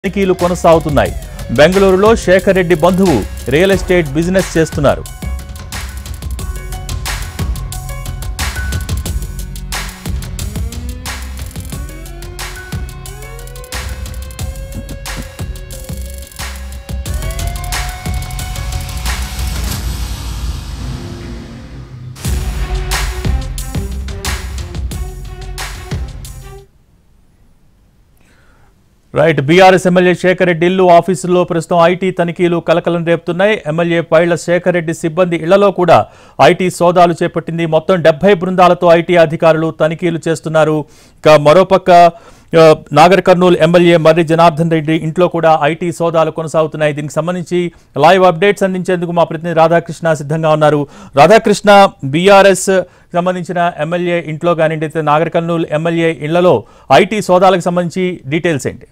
తనిఖీలు కొనసాగుతున్నాయి బెంగళూరులో శేఖర్ రెడ్డి బంధువు రియల్ ఎస్టేట్ బిజినెస్ చేస్తున్నారు right BRS MLA Shekar Reddy ఇల్లు ఆఫీసుల్లో ప్రస్తుతం ఐటీ తనిఖీలు కలకలం రేపుతున్నాయి ఎమ్మెల్యే పైళ్ల శేఖర్ రెడ్డి సిబ్బంది ఇళ్లలో కూడా ఐటీ సోదాలు చేపట్టింది మొత్తం డెబ్బై బృందాలతో ఐటీ అధికారులు తనిఖీలు చేస్తున్నారు ఇక మరోపక్క ఆ, నాగర్ కర్నూలు ఎమ్మెల్యే మర్రి జనార్దన్ రెడ్డి ఇంట్లో కూడా ఐటీ సోదాలు కొనసాగుతున్నాయి దీనికి సంబంధించి లైవ్ అప్డేట్స్ అందించేందుకు మా ప్రతినిధి రాధాకృష్ణ సిద్ధంగా ఉన్నారు రాధాకృష్ణ బీఆర్ఎస్ సంబంధించిన ఎమ్మెల్యే ఇంట్లో కానివ్వండి నాగర్ కర్నూలు ఎమ్మెల్యే ఇళ్లలో ఐటీ సోదాలకు సంబంధించి డీటెయిల్స్ ఏంటి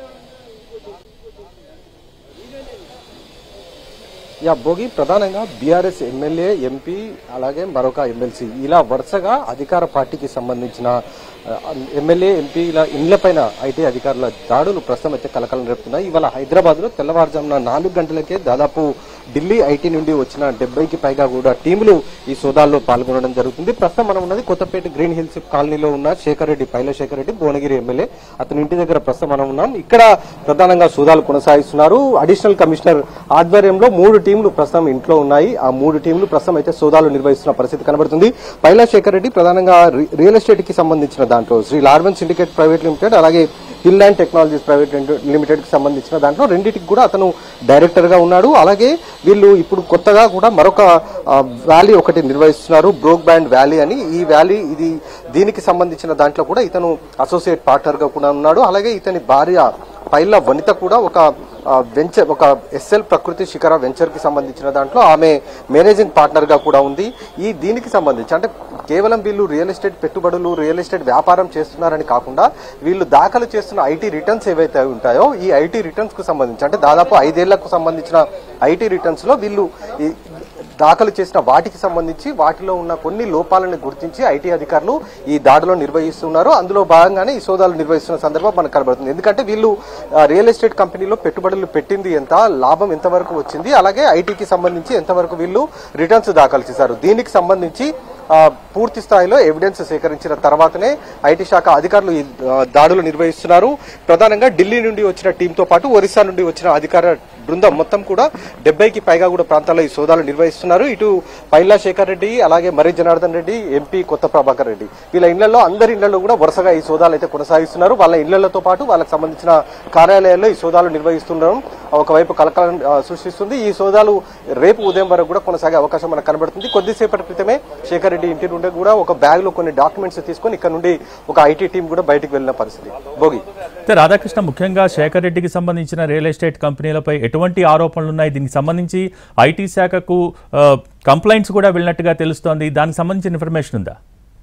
యా భోగి ప్రధానంగా బీఆర్ఎస్ ఎమ్మెల్యే ఎంపీ అలాగే మరొక ఎమ్మెల్సీ ఇలా వరుసగా అధికార పార్టీకి సంబంధించిన ఆ, ఎమ్మెల్యే ఎంపీల ఇండ్లపైన ఐటీ అధికారుల దాడులు ప్రస్తుతం అయితే కలకలం రేపుతున్నాయి ఇవాళ హైదరాబాద్ లో తెల్లవారుజామున నాలుగు గంటలకే దాదాపు ఢిల్లీ ఐటీ నుండి వచ్చిన డెబ్బైకి పైగా కూడా టీములు ఈ సోదాల్లో పాల్గొనడం జరుగుతుంది ప్రస్తుతం మనం ఉన్నది కొత్తపేట గ్రీన్ హిల్స్ కాలనీలో ఉన్న శేఖర్ రెడ్డి పైల శేఖర్ రెడ్డి భువనగిరి ఎమ్మెల్యే అతని ఇంటి దగ్గర ప్రస్తుతం మనం ఉన్నాం ఇక్కడ ప్రధానంగా సోదాలు కొనసాగిస్తున్నారు అడిషనల్ కమిషనర్ ఆధ్వర్యంలో మూడు టీంలు ప్రస్తుతం ఇంట్లో ఉన్నాయి ఆ మూడు టీంలు ప్రస్తుతం అయితే సోదాలు నిర్వహిస్తున్న పరిస్థితి కనబడుతుంది పైలా శేఖర్ రెడ్డి ప్రధానంగా రి- రియల్ ఎస్టేట్ కి సంబంధించిన దాంట్లో Sri Larven syndicate private limited అలాగే hill land technologies private limited కి సంబంధించిన దాంట్లో రెండింటికి కూడా అతను డైరెక్టర్ గా ఉన్నాడు అలాగే వీళ్ళు ఇప్పుడు కొత్తగా కూడా మరొక వ్యాలీ ఒకటి నిర్వహిస్తున్నారు బ్రోక్ బ్యాండ్ వ్యాలీ అని ఈ వ్యాలీ ఇది దీనికి సంబంధించిన దాంట్లో కూడా ఇతను అసోసియేట్ పార్ట్నర్ గా కూడా ఉన్నాడు అలాగే ఇతని భార్య పైల వనిత కూడా ఒక ఆ, వెంచర్ ఒక ఎస్ఎల్ ప్రకృతి శిఖర వెంచర్ కి సంబంధించిన దాంట్లో ఆమె మేనేజింగ్ పార్ట్నర్ గా కూడా ఉంది ఈ దీనికి సంబంధించి అంటే కేవలం వీళ్ళు రియల్ ఎస్టేట్ పెట్టుబడులు రియల్ ఎస్టేట్ వ్యాపారం చేస్తున్నారని కాకుండా వీళ్ళు దాఖలు చేస్తున్న ఐటీ రిటర్న్స్ ఏవైతే ఉంటాయో ఈ ఐటీ రిటర్న్స్ కు సంబంధించి అంటే దాదాపు ఐదేళ్లకు సంబంధించిన ఐటీ రిటర్న్స్ లో వీళ్ళు ఈ దాఖలు చేసిన వాటికి సంబంధించి వాటిలో ఉన్న కొన్ని లోపాలను గుర్తించి ఐటీ అధికారులు ఈ దాడిలో నిర్వహిస్తున్నారు అందులో భాగంగానే ఈ సోదాలు నిర్వహిస్తున్న సందర్భం మనకు కనబడుతుంది ఎందుకంటే వీళ్ళు ఆ, రియల్ ఎస్టేట్ కంపెనీలో పెట్టుబడులు పెట్టింది ఎంత లాభం ఎంతవరకు వచ్చింది అలాగే ఐటీకి సంబంధించి ఎంతవరకు వీళ్ళు రిటర్న్స్ దాఖలు చేశారు దీనికి సంబంధించి ఆ, పూర్తి స్థాయిలో ఎవిడెన్స్ సేకరించిన తర్వాతనే ఐటీ శాఖ అధికారులు ఈ ఆ, దాడులు నిర్వహిస్తున్నారు ప్రధానంగా ఢిల్లీ నుండి వచ్చిన టీంతో పాటు ఒరిస్సా నుండి వచ్చిన అధికార బృందం మొత్తం కూడా డెబ్బైకి పైగా కూడా ప్రాంతాల్లో ఈ సోదాలు నిర్వహిస్తున్నారు ఇటు పైలా శేఖర్ రెడ్డి అలాగే మర్రి జనార్దన్ రెడ్డి ఎంపీ కొత్త ప్రభాకర్ రెడ్డి వీళ్ళ ఇళ్లలో అందరి ఇళ్లలో కూడా వరుసగా ఈ సోదాలు అయితే కొనసాగిస్తున్నారు వాళ్ళ ఇళ్లతో పాటు వాళ్ళకి సంబంధించిన కార్యాలయాల్లో ఈ సోదాలు నిర్వహిస్తుండడం ఒకవైపు కలకలం ఆ, సృష్టిస్తుంది ఈ సోదాలు రేపు ఉదయం వరకు కూడా కొనసాగే అవకాశం మనకు కనబడుతుంది కొద్దిసేపటి క్రితమే శేఖర్ రెడ్డి ఇంటి నుండి కూడా ఒక బ్యాగ్ లో కొన్ని డాక్యుమెంట్స్ తీసుకొని ఇక్కడ నుండి ఒక ఐటీ టీం కూడా బయటికి వెళ్ళిన పరిస్థితి భోగి అయితే రాధాకృష్ణ ముఖ్యంగా శేఖర్ రెడ్డికి సంబంధించిన రియల్ ఎస్టేట్ కంపెనీలపై ఎటువంటి ఆరోపణలు ఉన్నాయి దీనికి సంబంధించి ఐటీ శాఖకు ఆ, కంప్లైంట్స్ కూడా వెళ్ళినట్టుగా తెలుస్తోంది దానికి సంబంధించిన ఇన్ఫర్మేషన్ ఉందా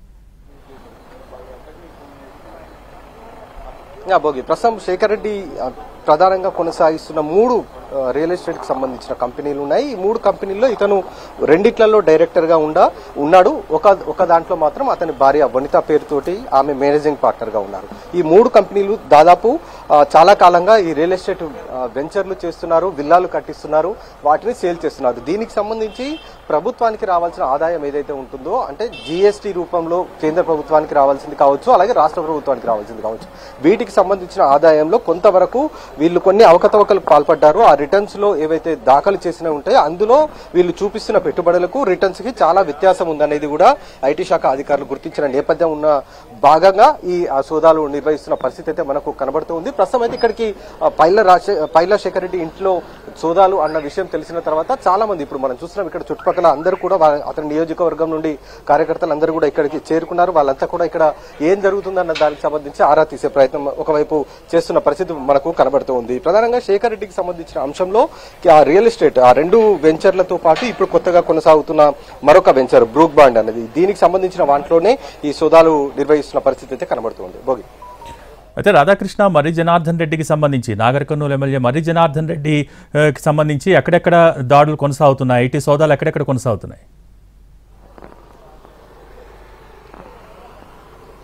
యా, భోగి ప్రస్తుతం శేఖర్ రెడ్డి ఆ, ప్రధానంగా కొనసాగిస్తున్న మూడు ఆ, రియల్ ఎస్టేట్ కి సంబంధించిన కంపెనీలు ఉన్నాయి ఈ మూడు కంపెనీల్లో ఇతను రెండిట్లలో డైరెక్టర్ గా ఉండా ఉన్నాడు ఒక ఒక దాంట్లో మాత్రం అతని భార్య వనిత పేరుతోటి ఆమె మేనేజింగ్ పార్ట్నర్ గా ఉన్నారు ఈ మూడు కంపెనీలు దాదాపు ఆ, చాలా కాలంగా ఈ రియల్ ఎస్టేట్ ఆ, వెంచర్లు చేస్తున్నారు విల్లాలు కట్టిస్తున్నారు వాటిని సేల్ చేస్తున్నారు దీనికి సంబంధించి ప్రభుత్వానికి రావాల్సిన ఆదాయం ఏదైతే ఉంటుందో అంటే జీఎస్టీ రూపంలో కేంద్ర ప్రభుత్వానికి రావాల్సింది కావచ్చు అలాగే రాష్ట్ర ప్రభుత్వానికి రావాల్సింది కావచ్చు వీటికి సంబంధించిన ఆదాయంలో కొంతవరకు వీళ్ళు కొన్ని అవకతవకలకు పాల్పడ్డారు ఆ రిటర్న్స్ లో ఏవైతే దాఖలు చేసిన ఉంటాయో అందులో వీళ్ళు చూపిస్తున్న పెట్టుబడులకు రిటర్న్స్ కి చాలా వ్యత్యాసం ఉందనేది కూడా ఐటీ శాఖ అధికారులు గుర్తించిన నేపథ్యం ఉన్న భాగంగా ఈ ఆ సోదాలు నిర్వహిస్తున్న పరిస్థితి అయితే మనకు కనబడుతూ ఉంది ప్రస్తుతం అయితే ఇక్కడికి ఆ, పైల రాజే పైల శేఖర్ రెడ్డి ఇంట్లో సోదాలు అన్న విషయం తెలిసిన తర్వాత చాలా మంది ఇప్పుడు మనం చూస్తున్నాం ఇక్కడ చుట్టుపక్కల అందరూ కూడా వా- అతని నియోజకవర్గం నుండి కార్యకర్తలు అందరూ కూడా ఇక్కడికి చేరుకున్నారు వాళ్ళంతా కూడా ఇక్కడ ఏం జరుగుతుందన్న దానికి సంబంధించి ఆరా తీసే ప్రయత్నం ఒకవైపు చేస్తున్న పరిస్థితి మనకు కనబడుతూ ఉంది ప్రధానంగా శేఖర్ రెడ్డికి సంబంధించిన అంశంలో ఆ రియల్ ఎస్టేట్ ఆ రెండు వెంచర్లతో పాటు ఇప్పుడు కొత్తగా కొనసాగుతున్న మరొక వెంచర్ బ్రూక్ బాండ్ అనేది దీనికి సంబంధించిన వాటిలోనే ఈ సోదాలు నిర్వహిస్తున్న పరిస్థితి అయితే కనబడుతుంది భోగి అయితే రాధాకృష్ణ మర్రి జనార్దన్ రెడ్డికి సంబంధించి నాగర్ కర్నూలు ఎమ్మెల్యే మర్రి జనార్దన్ రెడ్డి ఆ, కి సంబంధించి ఎక్కడెక్కడ దాడులు కొనసాగుతున్నాయి ఐటీ సోదాలు ఎక్కడెక్కడ కొనసాగుతున్నాయి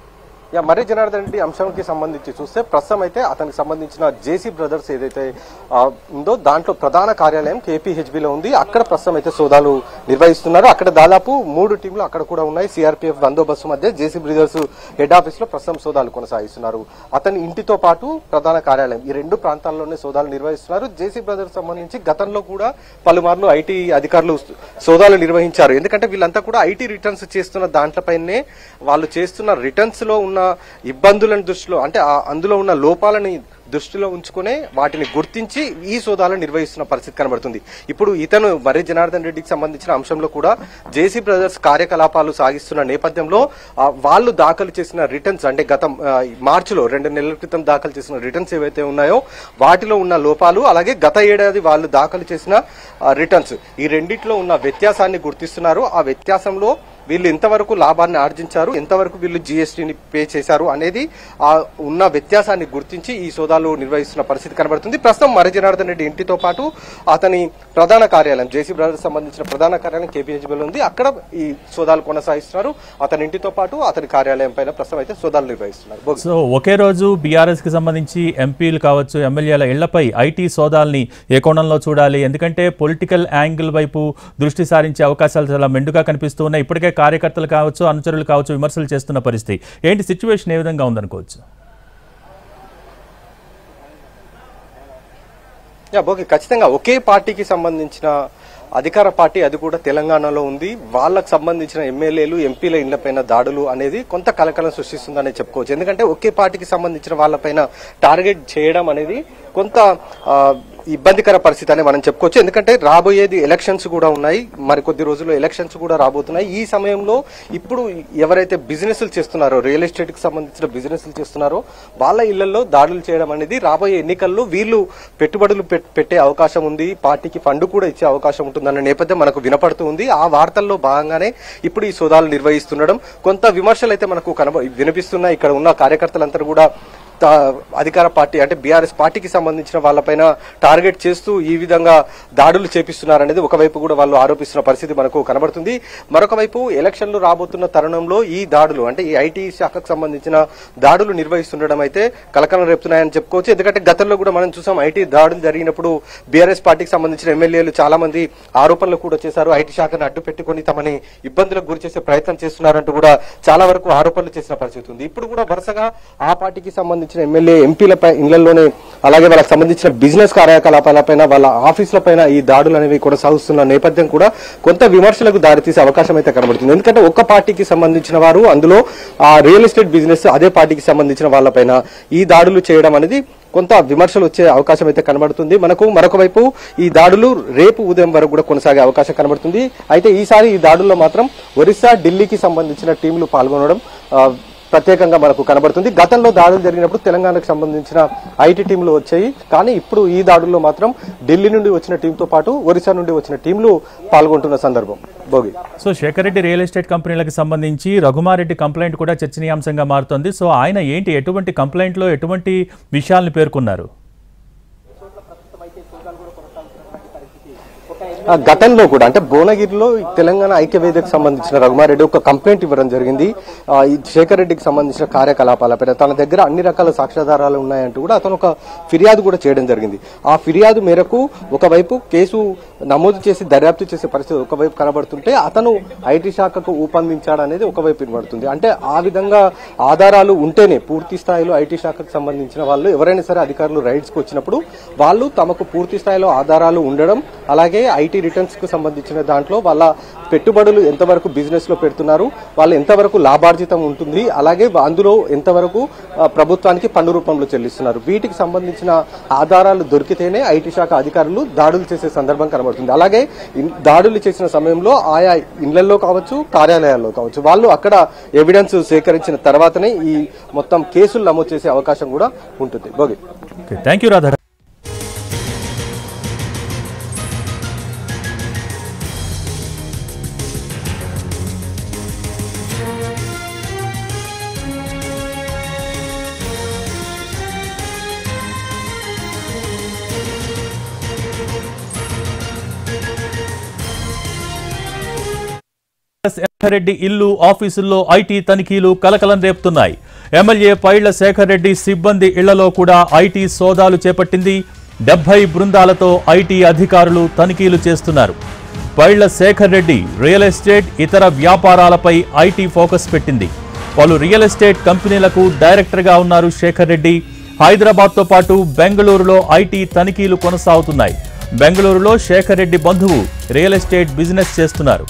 యా మర్రి జనార్దన్ రెడ్డి అంశానికి సంబంధించి చూస్తే ప్రస్తుతం అయితే అతనికి సంబంధించిన జేసీ బ్రదర్స్ ఏదైతే ఆ, ఉందో దాంట్లో ప్రధాన కార్యాలయం కేపీహెచ్బిలో ఉంది అక్కడ ప్రస్తుతం అయితే సోదాలు నిర్వహిస్తున్నారు అక్కడ దాదాపు మూడు టీంలు అక్కడ కూడా ఉన్నాయి సిఆర్పీఎఫ్ బందోబస్తు మధ్య జేసీ బ్రదర్స్ హెడ్ ఆఫీస్ లో ప్రస్తుతం సోదాలు కొనసాగిస్తున్నారు అతని ఇంటితో పాటు ప్రధాన కార్యాలయం ఈ రెండు ప్రాంతాల్లోనే సోదాలు నిర్వహిస్తున్నారు జేసీ బ్రదర్స్ సంబంధించి గతంలో కూడా పలుమార్లు ఐటీ అధికారులు సోదాలు నిర్వహించారు ఎందుకంటే వీళ్ళంతా కూడా ఐటీ రిటర్న్స్ చేస్తున్న దాంట్లపైనే వాళ్ళు చేస్తున్న రిటర్న్స్ లో ఉన్న ఇబ్బందులను దృష్టిలో అంటే ఆ- అందులో ఉన్న లోపాలని దృష్టిలో ఉంచుకునే వాటిని గుర్తించి ఈ సోదాలను నిర్వహిస్తున్న పరిస్థితి కనబడుతుంది ఇప్పుడు ఇతను మర్రి జనార్దన్ రెడ్డికి సంబంధించిన అంశంలో కూడా జేసీ బ్రదర్స్ కార్యకలాపాలు సాగిస్తున్న నేపథ్యంలో ఆ, వాళ్ళు దాఖలు చేసిన రిటర్న్స్ అంటే గతం ఆ, మార్చిలో రెండు నెలల క్రితం దాఖలు చేసిన రిటర్న్స్ ఏవైతే ఉన్నాయో వాటిలో ఉన్న లోపాలు అలాగే గత ఏడాది వాళ్ళు దాఖలు చేసిన రిటర్న్స్ ఈ రెండిట్లో ఉన్న వ్యత్యాసాన్ని గుర్తిస్తున్నారు ఆ వ్యత్యాసంలో వీళ్ళు ఎంతవరకు లాభాన్ని ఆర్జించారు ఎంతవరకు వీళ్ళు జీఎస్టీని పే చేశారు అనేది ఆ ఉన్న వ్యత్యాసాన్ని గుర్తించి ఈ సోదాలు నిర్వహిస్తున్న పరిస్థితి కనబడుతుంది ప్రస్తుతం మర్రి జనార్దన్ రెడ్డి ఇంటితో పాటు అతని ప్రధాన కార్యాలయం జేసీ బ్రదర్స్ సంబంధించిన ప్రధాన కార్యాలయం కేపీహెచ్బిలో ఉంది అక్కడ ఈ సోదాలు కొనసాగిస్తున్నారు అతని ఇంటితో పాటు అతని కార్యాలయం పైన ప్రస్తుతం అయితే సోదాలు నిర్వహిస్తున్నారు భోగి. సో ఒకే రోజు బీఆర్ఎస్ కి సంబంధించి ఎంపీలు కావచ్చు ఎమ్మెల్యేల ఇళ్లపై ఐటీ సోదాల్ని ఏ కోణంలో చూడాలి ఎందుకంటే పొలిటికల్ యాంగిల్ వైపు దృష్టి సారించే అవకాశాలు చాలా మెండుగా కనిపిస్తూ ఉన్నాయి ఇప్పటికే కార్యకర్తలు కావచ్చు అనుచరులు కావచ్చు విమర్శలు చేస్తున్న పరిస్థితి ఏంటి సిచ్యువేషన్ ఏ విధంగా ఉందనుకోవచ్చు యా ఓకే ఖచ్చితంగా ఒకే పార్టీకి సంబంధించిన అధికార పార్టీ అది కూడా తెలంగాణలో ఉంది వాళ్ళకు సంబంధించిన ఎమ్మెల్యేలు ఎంపీల ఇళ్లపైన దాడులు అనేది కొంత కలకలం సృష్టిస్తుందని చెప్పుకోవచ్చు ఎందుకంటే ఒకే పార్టీకి సంబంధించిన వాళ్ళపైన టార్గెట్ చేయడం అనేది కొంత ఆ, ఇబ్బందికర పరిస్థితి అని మనం చెప్పుకోవచ్చు ఎందుకంటే రాబోయేది ఎలక్షన్స్ కూడా ఉన్నాయి మరి కొద్ది రోజుల్లో ఎలక్షన్స్ కూడా రాబోతున్నాయి ఈ సమయంలో ఇప్పుడు ఎవరైతే బిజినెస్లు చేస్తున్నారో రియల్ ఎస్టేట్ కి సంబంధించిన బిజినెస్లు చేస్తున్నారో వాళ్ళ ఇళ్లలో దాడులు చేయడం అనేది రాబోయే ఎన్నికల్లో వీళ్ళు పెట్టుబడులు పెట్- పెట్టే అవకాశం ఉంది పార్టీకి ఫండ్ కూడా ఇచ్చే అవకాశం ఉంటుందన్న నేపథ్యం మనకు వినపడుతూ ఉంది ఆ వార్తల్లో భాగంగానే ఇప్పుడు ఈ సోదాలు నిర్వహిస్తుండడం కొంత విమర్శలు అయితే మనకు కనబ వినిపిస్తున్నాయి ఇక్కడ ఉన్న కార్యకర్తలందరూ కూడా తా- అధికార పార్టీ అంటే బీఆర్ఎస్ పార్టీకి సంబంధించిన వాళ్ళపైన టార్గెట్ చేస్తూ ఈ విధంగా దాడులు చేపిస్తున్నారనేది ఒకవైపు కూడా వాళ్ళు ఆరోపిస్తున్న పరిస్థితి మనకు కనబడుతుంది మరొక వైపు ఎలక్షన్లు రాబోతున్న తరుణంలో ఈ దాడులు అంటే ఈ ఐటీ శాఖకు సంబంధించిన దాడులు నిర్వహిస్తుండడం అయితే కలకలం రేపుతున్నాయని చెప్పుకోవచ్చు ఎందుకంటే గతంలో కూడా మనం చూసాం ఐటీ దాడులు జరిగినప్పుడు బీఆర్ఎస్ పార్టీకి సంబంధించిన ఎమ్మెల్యేలు చాలా మంది ఆరోపణలు కూడా చేశారు ఐటీ శాఖను అడ్డు పెట్టుకుని తమని ఇబ్బందులకు గురి చేసే ప్రయత్నం చేస్తున్నారంటూ కూడా చాలా వరకు ఆరోపణలు చేసిన పరిస్థితి ఉంది ఇప్పుడు కూడా వరుసగా ఆ పార్టీకి సంబంధించిన ఎమ్మెల్యే ఎంపీలపై ఇళ్లలోనే అలాగే వాళ్ళకి సంబంధించిన బిజినెస్ కార్యకలాపాలపైన వాళ్ళ ఆఫీసులపైన ఈ దాడులు అనేవి కొనసాగుతున్న నేపథ్యం కూడా కొంత విమర్శలకు దారితీసే అవకాశం అయితే కనబడుతుంది ఎందుకంటే ఒక్క పార్టీకి సంబంధించిన వారు అందులో ఆ రియల్ ఎస్టేట్ బిజినెస్ అదే పార్టీకి సంబంధించిన వాళ్ళపైన ఈ దాడులు చేయడం అనేది కొంత విమర్శలు వచ్చే అవకాశం అయితే కనబడుతుంది మనకు మరొక వైపు ఈ దాడులు రేపు ఉదయం వరకు కూడా కొనసాగే అవకాశం కనబడుతుంది అయితే ఈసారి ఈ దాడుల్లో మాత్రం ఒరిస్సా ఢిల్లీకి సంబంధించిన టీంలు పాల్గొనడం ఆ, ప్రత్యేకంగా మనకు కనబడుతుంది గతంలో దాడులు జరిగినప్పుడు తెలంగాణకు సంబంధించిన ఐటీ టీంలు వచ్చాయి కానీ ఇప్పుడు ఈ దాడుల్లో మాత్రం ఢిల్లీ నుండి వచ్చిన టీంతో పాటు ఒరిస్సా నుండి వచ్చిన టీంలు పాల్గొంటున్న సందర్భం Bhogi so Shekar Reddy real estate కంపెనీలకు సంబంధించి రఘుమారెడ్డి కంప్లైంట్ కూడా చర్చనీయాంశంగా మారుతోంది సో ఆయన ఏంటి ఎటువంటి కంప్లైంట్లో ఎటువంటి విషయాలను పేర్కొన్నారు ఆ, గతంలో కూడా అంటే భువనగిరిలో ఈ తెలంగాణ ఐక్యవేదికకు సంబంధించిన రఘుమారెడ్డి ఒక కంప్లైంట్ ఇవ్వడం జరిగింది ఆ, ఈ శేఖర్ రెడ్డికి సంబంధించిన కార్యకలాపాలపైన తన దగ్గర అన్ని రకాల సాక్ష్యాధారాలు ఉన్నాయంటూ కూడా అతను ఒక ఫిర్యాదు కూడా చేయడం జరిగింది ఆ ఫిర్యాదు మేరకు ఒకవైపు కేసు నమోదు చేసి దర్యాప్తు చేసే పరిస్థితి ఒకవైపు కనబడుతుంటే అతను ఐటీ శాఖకు ఊపందించాడు అనేది ఒకవైపు వినబడుతుంది అంటే ఆ విధంగా ఆధారాలు ఉంటేనే పూర్తి స్థాయిలో ఐటీ శాఖకు సంబంధించిన వాళ్ళు ఎవరైనా సరే అధికారులు రైడ్స్ కు వచ్చినప్పుడు వాళ్ళు తమకు పూర్తి స్థాయిలో ఆధారాలు ఉండడం అలాగే ఐటీ రిటర్న్స్ కు సంబంధించిన దాంట్లో వాళ్ళ పెట్టుబడులు ఎంతవరకు బిజినెస్ లో పెడుతున్నారు వాళ్ళు ఎంతవరకు లాభార్జితం ఉంటుంది అలాగే అందులో ఎంతవరకు ఆ, ప్రభుత్వానికి పన్ను రూపంలో చెల్లిస్తున్నారు వీటికి సంబంధించిన ఆధారాలు దొరికితేనే ఐటీ శాఖ అధికారులు దాడులు చేసే సందర్భం కనబడుతుంది అలాగే ఇన్- దాడులు చేసిన సమయంలో ఆయా ఇళ్లలో కావచ్చు కార్యాలయాల్లో కావచ్చు వాళ్ళు అక్కడ ఎవిడెన్స్ సేకరించిన తర్వాతనే ఈ మొత్తం కేసులు నమోదు చేసే అవకాశం కూడా ఉంటుంది Bhogi okay thank you Radha Reddy ఇల్లు ఆఫీసుల్లో ఐటీ తనిఖీలు కలకలం రేపుతున్నాయి ఎమ్మెల్యే పైళ్ల శేఖర్ రెడ్డి సిబ్బంది ఇళ్లలో కూడా ఐటీ సోదాలు చేపట్టింది డెబ్బై బృందాలతో ఐటీ అధికారులు తనిఖీలు చేస్తున్నారు పైళ్ల శేఖర్ రెడ్డి రియల్ ఎస్టేట్ ఇతర వ్యాపారాలపై ఐటీ ఫోకస్ పెట్టింది పలు రియల్ ఎస్టేట్ కంపెనీలకు డైరెక్టర్గా ఉన్నారు శేఖర్ రెడ్డి హైదరాబాద్తో పాటు బెంగళూరులో ఐటీ తనిఖీలు కొనసాగుతున్నాయి బెంగళూరులో శేఖర్ రెడ్డి బంధువు రియల్ ఎస్టేట్ బిజినెస్ చేస్తున్నారు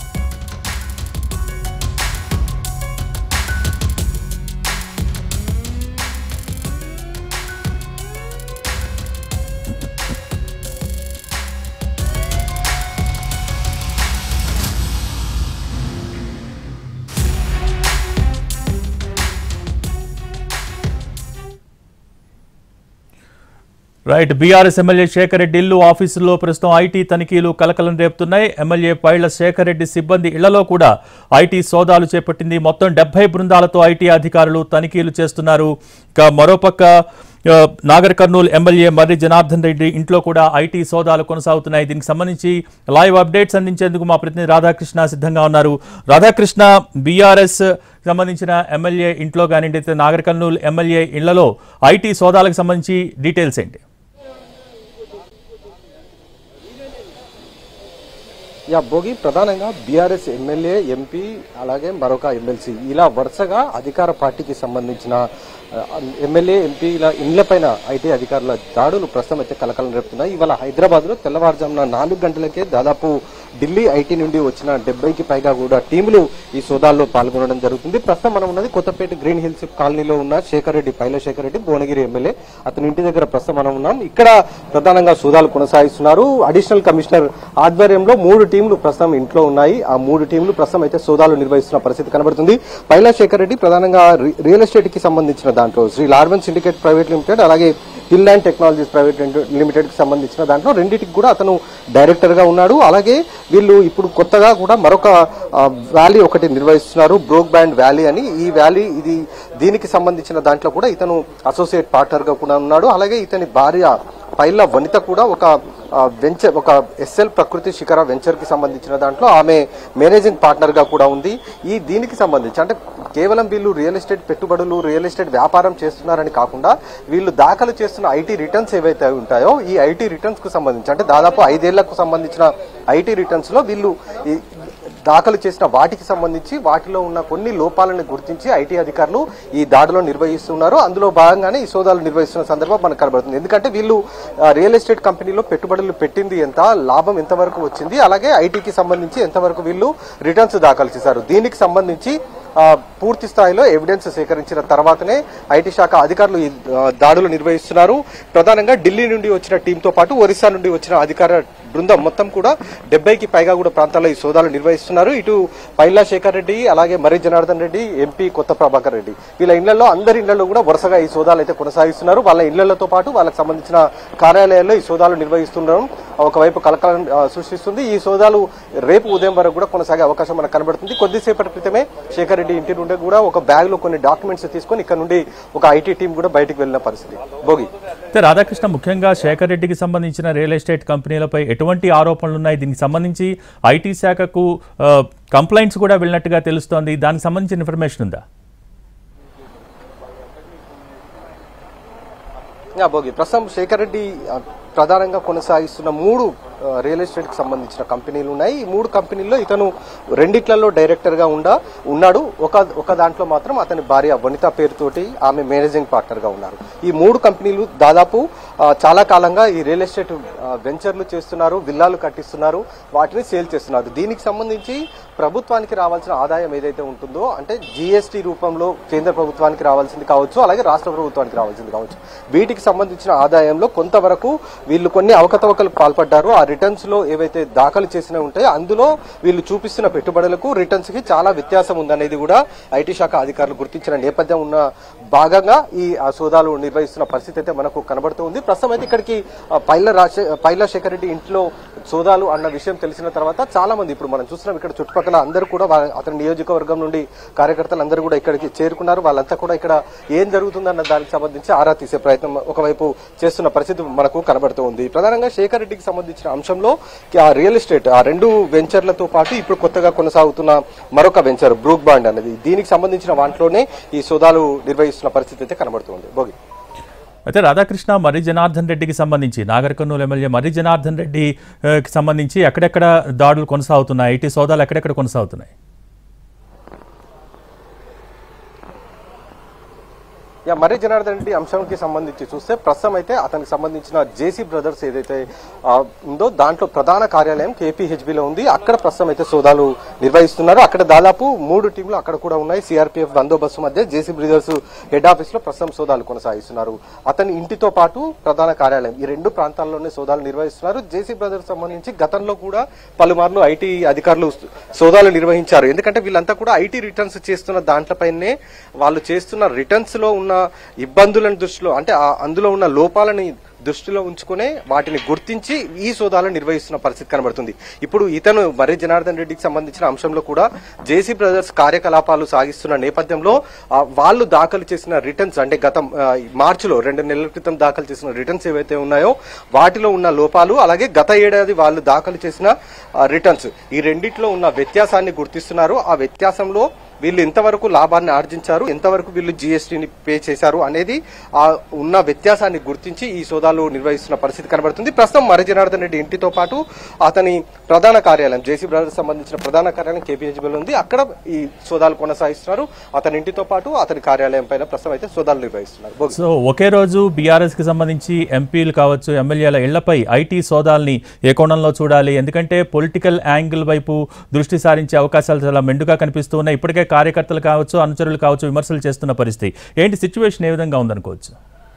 right BRS MLA Shekar Reddy ఇల్లు ఆఫీసుల్లో ప్రస్తుతం ఐటీ తనిఖీలు కలకలం రేపుతున్నాయి ఎమ్మెల్యే పైళ్ల శేఖర్ రెడ్డి సిబ్బంది ఇళ్లలో కూడా ఐటీ సోదాలు చేపట్టింది మొత్తం డెబ్బై బృందాలతో ఐటీ అధికారులు తనిఖీలు చేస్తున్నారు ఇక మరోపక్క ఆ, నాగర్ కర్నూలు ఎమ్మెల్యే మర్రి జనార్దన్ రెడ్డి ఇంట్లో కూడా ఐటీ సోదాలు కొనసాగుతున్నాయి దీనికి సంబంధించి లైవ్ అప్డేట్స్ అందించేందుకు మా ప్రతినిధి రాధాకృష్ణ సిద్ధంగా ఉన్నారు రాధాకృష్ణ బీఆర్ఎస్ సంబంధించిన ఎమ్మెల్యే ఇంట్లో కానివ్వండి నాగర్ కర్నూలు ఎమ్మెల్యే ఇళ్లలో ఐటీ సోదాలకు సంబంధించి డీటెయిల్స్ ఏంటి యా భోగి ప్రధానంగా బీఆర్ఎస్ ఎమ్మెల్యే ఎంపీ అలాగే మరొక ఎమ్మెల్సీ ఇలా వరుసగా అధికార పార్టీకి సంబంధించిన ఆ, ఎమ్మెల్యే ఎంపీల ఇండ్లపైన ఐటీ అధికారుల దాడులు ప్రస్తుతం అయితే కలకలం రేపుతున్నాయి ఇవాళ హైదరాబాద్ లో తెల్లవారుజామున నాలుగు గంటలకే దాదాపు ఢిల్లీ ఐటీ నుండి వచ్చిన డెబ్బైకి పైగా కూడా టీములు ఈ సోదాల్లో పాల్గొనడం జరుగుతుంది ప్రస్తుతం మనం ఉన్నది కొత్తపేట గ్రీన్ హిల్స్ కాలనీలో ఉన్న శేఖర్ రెడ్డి పైల శేఖర్ రెడ్డి భువనగిరి ఎమ్మెల్యే అతని ఇంటి దగ్గర ప్రస్తుతం మనం ఉన్నాం ఇక్కడ ప్రధానంగా సోదాలు కొనసాగిస్తున్నారు అడిషనల్ కమిషనర్ ఆధ్వర్యంలో మూడు టీంలు ప్రస్తుతం ఇంట్లో ఉన్నాయి ఆ మూడు టీంలు ప్రస్తుతం అయితే సోదాలు నిర్వహిస్తున్న పరిస్థితి కనబడుతుంది పైలా శేఖర్ రెడ్డి ప్రధానంగా రి- రియల్ ఎస్టేట్ కి సంబంధించిన దాంట్లో Sri Larven syndicate private limited అలాగే hill land technologies private limited కి సంబంధించిన దాంట్లో రెండింటికి కూడా అతను డైరెక్టర్ గా ఉన్నాడు అలాగే వీళ్ళు ఇప్పుడు కొత్తగా కూడా మరొక ఆ, వ్యాలీ ఒకటి నిర్వహిస్తున్నారు బ్రోక్ బ్యాండ్ వ్యాలీ అని ఈ వ్యాలీ ఇది దీనికి సంబంధించిన దాంట్లో కూడా ఇతను అసోసియేట్ పార్ట్నర్ గా కూడా ఉన్నాడు అలాగే ఇతని భార్య పైల వనిత కూడా ఒక ఆ, వెంచర్ ఒక ఎస్ఎల్ ప్రకృతి శిఖర వెంచర్ కి సంబంధించిన దాంట్లో ఆమె మేనేజింగ్ పార్ట్నర్ గా కూడా ఉంది ఈ దీనికి సంబంధించి అంటే కేవలం వీళ్ళు రియల్ ఎస్టేట్ పెట్టుబడులు రియల్ ఎస్టేట్ వ్యాపారం చేస్తున్నారని కాకుండా వీళ్ళు దాఖలు చేస్తున్న ఐటీ రిటర్న్స్ ఏవైతే ఉంటాయో ఈ ఐటీ రిటర్న్స్ కు సంబంధించి అంటే దాదాపు ఐదేళ్లకు సంబంధించిన ఐటీ రిటర్న్స్ లో వీళ్ళు ఈ దాఖలు చేసిన వాటికి సంబంధించి వాటిలో ఉన్న కొన్ని లోపాలను గుర్తించి ఐటీ అధికారులు ఈ దాడిలో నిర్వహిస్తున్నారు అందులో భాగంగానే ఈ సోదాలు నిర్వహిస్తున్న సందర్భం మనకు కనబడుతుంది ఎందుకంటే వీళ్ళు ఆ, రియల్ ఎస్టేట్ కంపెనీలో పెట్టుబడులు పెట్టింది ఎంత లాభం ఎంతవరకు వచ్చింది అలాగే ఐటీకి సంబంధించి ఎంతవరకు వీళ్ళు రిటర్న్స్ దాఖలు చేశారు దీనికి సంబంధించి ఆ, పూర్తి స్థాయిలో ఎవిడెన్స్ సేకరించిన తర్వాతనే ఐటీ శాఖ అధికారులు ఈ ఆ, దాడులు నిర్వహిస్తున్నారు ప్రధానంగా ఢిల్లీ నుండి వచ్చిన టీంతో పాటు ఒరిస్సా నుండి వచ్చిన అధికార బృందం మొత్తం కూడా డెబ్బైకి పైగా కూడా ప్రాంతాల్లో ఈ సోదాలు నిర్వహిస్తున్నారు ఇటు పైలా శేఖర్ రెడ్డి అలాగే మర్రి జనార్దన్ రెడ్డి ఎంపీ కొత్త ప్రభాకర్ రెడ్డి వీళ్ళ ఇళ్లలో అందరి ఇళ్లలో కూడా వరుసగా ఈ సోదాలు అయితే కొనసాగిస్తున్నారు వాళ్ళ ఇళ్లతో పాటు వాళ్ళకి సంబంధించిన కార్యాలయాల్లో ఈ సోదాలు నిర్వహిస్తుండడం ఒకవైపు కలకలం ఆ, సృష్టిస్తుంది ఈ సోదాలు రేపు ఉదయం వరకు కూడా కొనసాగే అవకాశం మనకు కనబడుతుంది కొద్దిసేపటి క్రితమే శేఖర్ రెడ్డి ఇంటి నుండి కూడా ఒక బ్యాగ్ లో కొన్ని డాక్యుమెంట్స్ తీసుకొని ఇక్కడ నుండి ఒక ఐటీ టీం కూడా బయటికి వెళ్ళిన పరిస్థితి భోగి అయితే రాధాకృష్ణ ముఖ్యంగా శేఖర్ రెడ్డికి సంబంధించిన రియల్ ఎస్టేట్ కంపెనీలపై ఎటువంటి ఆరోపణలు ఉన్నాయి దీనికి సంబంధించి ఐటీ శాఖకు ఆ, కంప్లైంట్స్ కూడా వెళ్ళినట్టుగా తెలుస్తోంది దానికి సంబంధించిన ఇన్ఫర్మేషన్ ఉందా యా, భోగి ప్రస్తుతం శేఖర్ రెడ్డి ఆ, ప్రధానంగా కొనసాగిస్తున్న మూడు ఆ, రియల్ ఎస్టేట్ కి సంబంధించిన కంపెనీలు ఉన్నాయి ఈ మూడు కంపెనీల్లో ఇతను రెండిట్లలో డైరెక్టర్ గా ఉండా ఉన్నాడు ఒక ఒక దాంట్లో మాత్రం అతని భార్య వనిత పేరుతోటి ఆమె మేనేజింగ్ పార్ట్నర్ గా ఉన్నారు ఈ మూడు కంపెనీలు దాదాపు ఆ, చాలా కాలంగా ఈ రియల్ ఎస్టేట్ ఆ, వెంచర్లు చేస్తున్నారు విల్లాలు కట్టిస్తున్నారు వాటిని సేల్ చేస్తున్నారు దీనికి సంబంధించి ప్రభుత్వానికి రావాల్సిన ఆదాయం ఏదైతే ఉంటుందో అంటే జీఎస్టీ రూపంలో కేంద్ర ప్రభుత్వానికి రావాల్సింది కావచ్చు అలాగే రాష్ట్ర ప్రభుత్వానికి రావాల్సింది కావచ్చు వీటికి సంబంధించిన ఆదాయంలో కొంతవరకు వీళ్ళు కొన్ని అవకతవకలు పాల్పడ్డారు ఆ రిటర్న్స్ లో ఏవైతే దాఖలు చేసినవి ఉంటాయో అందులో వీళ్ళు చూపిస్తున్న పెట్టుబడులకు రిటర్న్స్ కి చాలా వ్యత్యాసం ఉందనేది కూడా ఐటీ శాఖ అధికారులు గుర్తించిన నేపథ్యం ఉన్న భాగంగా ఈ ఆ, సోదాలు నిర్వహిస్తున్న పరిస్థితి అయితే మనకు కనబడుతూ ఉంది ప్రస్తుతం అయితే ఇక్కడికి ఆ, పైల రాజే పైల శేఖర్ రెడ్డి ఇంట్లో సోదాలు అన్న విషయం తెలిసిన తర్వాత చాలా మంది ఇప్పుడు మనం చూస్తున్నాం ఇక్కడ చుట్టుపక్కల అందరూ కూడా వా- అతని నియోజకవర్గం నుండి కార్యకర్తలు అందరూ కూడా ఇక్కడికి చేరుకున్నారు వాళ్ళంతా కూడా ఇక్కడ ఏం జరుగుతుందన్న దానికి సంబంధించి ఆరా తీసే ప్రయత్నం ఒకవైపు చేస్తున్న పరిస్థితి మనకు కనబడుతూ ఉంది ప్రధానంగా శేఖర్ రెడ్డికి సంబంధించిన అంశంలో ఆ రియల్ ఎస్టేట్ ఆ రెండు వెంచర్లతో పాటు ఇప్పుడు కొత్తగా కొనసాగుతున్న మరొక వెంచర్ బ్రూక్ బాండ్ అనేది దీనికి సంబంధించిన వాటిలోనే ఈ సోదాలు నిర్వహిస్తున్న పరిస్థితి అయితే కనబడుతుంది భోగి అయితే రాధాకృష్ణ మర్రి జనార్దన్ రెడ్డికి సంబంధించి నాగర్ కర్నూలు ఎమ్మెల్యే మర్రి జనార్దన్ రెడ్డి ఆ, కి సంబంధించి ఎక్కడెక్కడ దాడులు కొనసాగుతున్నాయి ఐటీ సోదాలు ఎక్కడెక్కడ కొనసాగుతున్నాయి యా మర్రి జనార్దన్ రెడ్డి అంశానికి సంబంధించి చూస్తే ప్రస్తుతం అయితే అతనికి సంబంధించిన జేసీ బ్రదర్స్ ఏదైతే ఆ, ఉందో దాంట్లో ప్రధాన కార్యాలయం కేపీహెచ్బిలో ఉంది అక్కడ ప్రస్తుతం అయితే సోదాలు నిర్వహిస్తున్నారు అక్కడ దాదాపు మూడు టీంలు అక్కడ కూడా ఉన్నాయి సిఆర్పీఎఫ్ బందోబస్తు మధ్య జేసీ బ్రదర్స్ హెడ్ ఆఫీస్ లో ప్రస్తుతం సోదాలు కొనసాగిస్తున్నారు అతని ఇంటితో పాటు ప్రధాన కార్యాలయం ఈ రెండు ప్రాంతాల్లోనే సోదాలు నిర్వహిస్తున్నారు జేసీ బ్రదర్స్ సంబంధించి గతంలో కూడా పలుమార్లు ఐటీ అధికారులు సోదాలు నిర్వహించారు ఎందుకంటే వీళ్ళంతా కూడా ఐటీ రిటర్న్స్ చేస్తున్న దాంట్లపైనే వాళ్ళు చేస్తున్న రిటర్న్స్ లో ఉన్న ఇబ్బందులను దృష్టిలో అంటే ఆ- అందులో ఉన్న లోపాలని దృష్టిలో ఉంచుకునే వాటిని గుర్తించి ఈ సోదాలను నిర్వహిస్తున్న పరిస్థితి కనబడుతుంది ఇప్పుడు ఇతను మర్రి జనార్దన్ రెడ్డికి సంబంధించిన అంశంలో కూడా జేసీ బ్రదర్స్ కార్యకలాపాలు సాగిస్తున్న నేపథ్యంలో ఆ, వాళ్ళు దాఖలు చేసిన రిటర్న్స్ అంటే గత ఆ, మార్చిలో రెండు నెలల క్రితం దాఖలు చేసిన రిటర్న్స్ ఏవైతే ఉన్నాయో వాటిలో ఉన్న లోపాలు అలాగే గత ఏడాది వాళ్ళు దాఖలు చేసిన ఆ, రిటర్న్స్ ఈ రెండిట్లో ఉన్న వ్యత్యాసాన్ని గుర్తిస్తున్నారు ఆ వ్యత్యాసంలో వీళ్ళు ఎంతవరకు లాభాన్ని ఆర్జించారు ఎంతవరకు వీళ్ళు జీఎస్టీని పే చేశారు అనేది ఆ ఉన్న వ్యత్యాసాన్ని గుర్తించి ఈ సోదాలు నిర్వహిస్తున్న పరిస్థితి కనబడుతుంది ప్రస్తుతం మర్రి జనార్దన్ రెడ్డి ఇంటితో పాటు అతని ప్రధాన కార్యాలయం జేసీ బ్రదర్స్ సంబంధించిన ప్రధాన కార్యాలయం కేపీహెచ్బిలో ఉంది అక్కడ ఈ సోదాలు కొనసాగిస్తున్నారు అతని ఇంటితో పాటు అతని కార్యాలయం పైన ప్రస్తుతం అయితే సోదాలు నిర్వహిస్తున్నారు భోగి. సో ఒకే రోజు బీఆర్ఎస్ కి సంబంధించి ఎంపీలు కావచ్చు ఎమ్మెల్యేల ఇళ్లపై ఐటీ సోదాల్ని ఏ కోణంలో చూడాలి ఎందుకంటే పొలిటికల్ యాంగిల్ వైపు దృష్టి సారించే అవకాశాలు చాలా మెండుగా కనిపిస్తూ ఉన్నాయి ఇప్పటికే కార్యకర్తలు కావచ్చు అనుచరులు కావచ్చు విమర్శలు చేస్తున్న పరిస్థితి ఏంటి సిచ్యువేషన్ ఏ విధంగా ఉందనుకోవచ్చు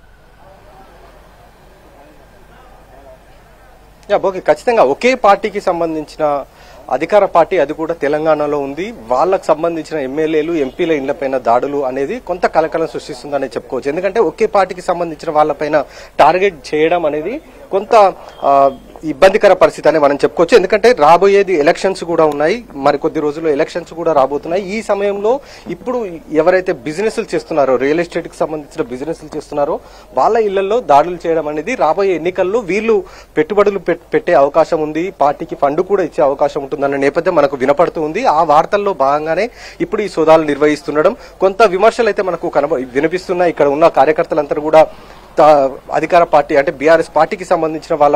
యా భోగి ఖచ్చితంగా ఒకే పార్టీకి సంబంధించిన అధికార పార్టీ అది కూడా తెలంగాణలో ఉంది వాళ్ళకు సంబంధించిన ఎమ్మెల్యేలు ఎంపీల ఇళ్లపైన దాడులు అనేది కొంత కలకలం సృష్టిస్తుందని చెప్పుకోవచ్చు ఎందుకంటే ఒకే పార్టీకి సంబంధించిన వాళ్ళపైన టార్గెట్ చేయడం అనేది కొంత ఆ, ఇబ్బందికర పరిస్థితి అని మనం చెప్పుకోవచ్చు ఎందుకంటే రాబోయేది ఎలక్షన్స్ కూడా ఉన్నాయి మరి కొద్ది రోజుల్లో ఎలక్షన్స్ కూడా రాబోతున్నాయి ఈ సమయంలో ఇప్పుడు ఎవరైతే బిజినెస్లు చేస్తున్నారో రియల్ ఎస్టేట్ కి సంబంధించిన బిజినెస్లు చేస్తున్నారో వాళ్ళ ఇళ్లలో దాడులు చేయడం అనేది రాబోయే ఎన్నికల్లో వీళ్ళు పెట్టుబడులు పెట్- పెట్టే అవకాశం ఉంది పార్టీకి ఫండ్ కూడా ఇచ్చే అవకాశం ఉంటుందన్న నేపథ్యం మనకు వినపడుతూ ఉంది ఆ వార్తల్లో భాగంగానే ఇప్పుడు ఈ సోదాలు నిర్వహిస్తుండడం కొంత విమర్శలు అయితే మనకు కనబ వినిపిస్తున్నాయి ఇక్కడ ఉన్న కార్యకర్తలందరూ కూడా తా- అధికార పార్టీ అంటే బీఆర్ఎస్ పార్టీకి సంబంధించిన వాళ్ళ